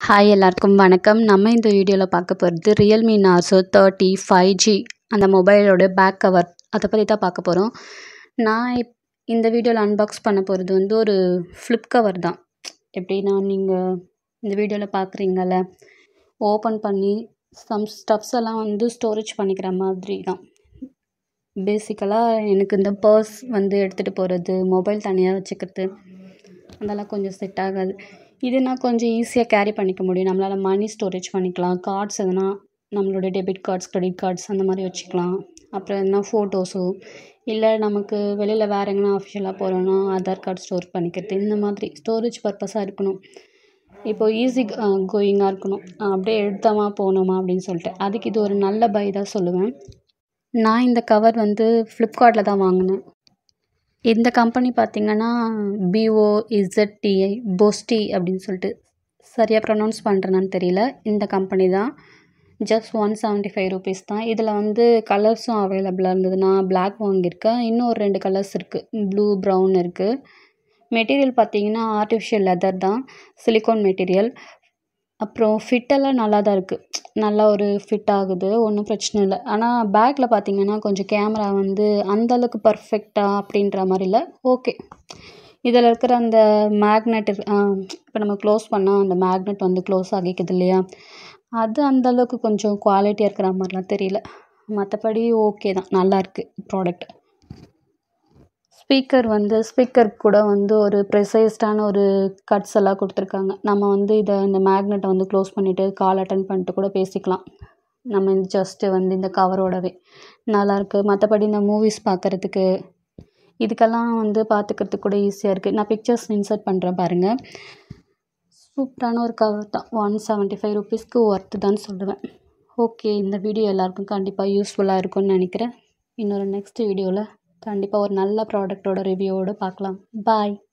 hi எல்லாருக்கும் வணக்கம் நம்ம இந்த வீடியோவில் பார்க்க போகிறது Realme Narzo thirty five G அந்த மொபைலோட பேக் கவர் அதை பற்றி தான் பார்க்க போகிறோம் நான் இப் இந்த வீடியோவில் அன்பாக்ஸ் பண்ண போகிறது வந்து ஒரு ஃப்ளிப் கவர் தான் எப்படின்னா நீங்கள் இந்த வீடியோவில் பார்க்குறீங்கல்ல ஓப்பன் பண்ணி சம் ஸ்டப்ஸ் எல்லாம் வந்து ஸ்டோரேஜ் பண்ணிக்கிற மாதிரி தான் பேசிக்கலாக எனக்கு இந்த பர்ஸ் வந்து எடுத்துகிட்டு போகிறது மொபைல் தனியாக வச்சுக்கிறது அதெல்லாம் கொஞ்சம் செட் ஆகாது இதுனா கொஞ்சம் ஈஸியாக கேரி பண்ணிக்க முடியும் நம்மளால் மணி ஸ்டோரேஜ் பண்ணிக்கலாம் கார்ட்ஸ் எதுனா நம்மளோட டெபிட் கார்ட்ஸ் கிரெடிட் கார்ட்ஸ் அந்த மாதிரி வச்சுக்கலாம் அப்புறம் எதுனா ஃபோட்டோஸோ இல்லை நமக்கு வெளியில் வேறு எங்கன்னா அஃபிஷியலாக போகிறோன்னா ஆதார் கார்டு ஸ்டோர் பண்ணிக்கிறது இந்த மாதிரி ஸ்டோரேஜ் பர்பஸாக இருக்கணும் இப்போது ஈஸி கோயிங்காக இருக்கணும் அப்படியே எடுத்தோமா போனோமா அப்படின்னு சொல்லிட்டு அதுக்கு இது ஒரு நல்ல பை தான் சொல்லுவேன் நான் இந்த கவர் வந்து ஃப்ளிப்கார்ட்டில் தான் வாங்கினேன் இந்த கம்பெனி பார்த்திங்கன்னா பிஓ இசட்டிஐ போஸ்டி அப்படின்னு சொல்லிட்டு சரியாக ப்ரொனவுன்ஸ் பண்ணுறேனான்னு தெரியல இந்த கம்பெனி தான் just one seventy five rupees தான் இதில் வந்து கலர்ஸும் அவைலபிளாக இருந்தது நான் பிளாக் வாங்கியிருக்கேன் இன்னும் ஒரு ரெண்டு கலர்ஸ் இருக்குது ப்ளூ ப்ரௌன் இருக்குது மெட்டீரியல் பார்த்திங்கன்னா ஆர்டிஃபிஷியல் லெதர் தான் சிலிக்கான் மெட்டீரியல் அப்புறம் ஃபிட்டெல்லாம் நல்லா தான் இருக்குது நல்லா ஒரு ஃபிட் ஆகுது ஒன்றும் பிரச்சனை இல்லை ஆனால் பேக்கில் பார்த்தீங்கன்னா கொஞ்சம் கேமரா வந்து அந்தளவுக்கு பர்ஃபெக்டாக அப்படின்ற மாதிரி இல்லை ஓகே இதில் இருக்கிற அந்த மேக்னெட் இப்போ நம்ம க்ளோஸ் பண்ணால் அந்த மேக்னெட் வந்து க்ளோஸ் ஆகிக்குது இல்லையா அது அந்தளவுக்கு கொஞ்சம் குவாலிட்டியாக இருக்கிற மாதிரிலாம் தெரியல மற்றபடி ஓகே தான் நல்லாயிருக்கு ப்ராடக்ட் ஸ்பீக்கர் வந்து ஸ்பீக்கர் கூட வந்து ஒரு ப்ரெசைஸ்டான ஒரு கட்ஸ் எல்லாம் கொடுத்துருக்காங்க நம்ம வந்து இதை இந்த மேக்னெட்டை வந்து க்ளோஸ் பண்ணிவிட்டு கால் அட்டன் பண்ணிட்டு கூட பேசிக்கலாம் நம்ம ஜஸ்ட்டு வந்து இந்த கவரோடவே நல்லாயிருக்கு மற்றபடி இந்த மூவிஸ் பார்க்குறதுக்கு இதுக்கெல்லாம் வந்து பார்த்துக்கிறதுக்கு கூட ஈஸியாக இருக்குது நான் பிக்சர்ஸ் இன்சர்ட் பண்ணுறேன் பாருங்கள் சூப்பரான ஒரு கவர் தான் ஒன் செவன்ட்டி ஃபைவ் ருபீஸ்க்கு ஒர்த்து தான் சொல்லுவேன் ஓகே இந்த வீடியோ எல்லாருக்கும் கண்டிப்பாக யூஸ்ஃபுல்லாக இருக்கும்னு நினைக்கிறேன் இன்னொரு நெக்ஸ்ட் வீடியோவில் கண்டிப்பாக ஒரு நல்ல ப்ராடக்டோட ரிவ்யூவோடு பார்க்கலாம் பாய்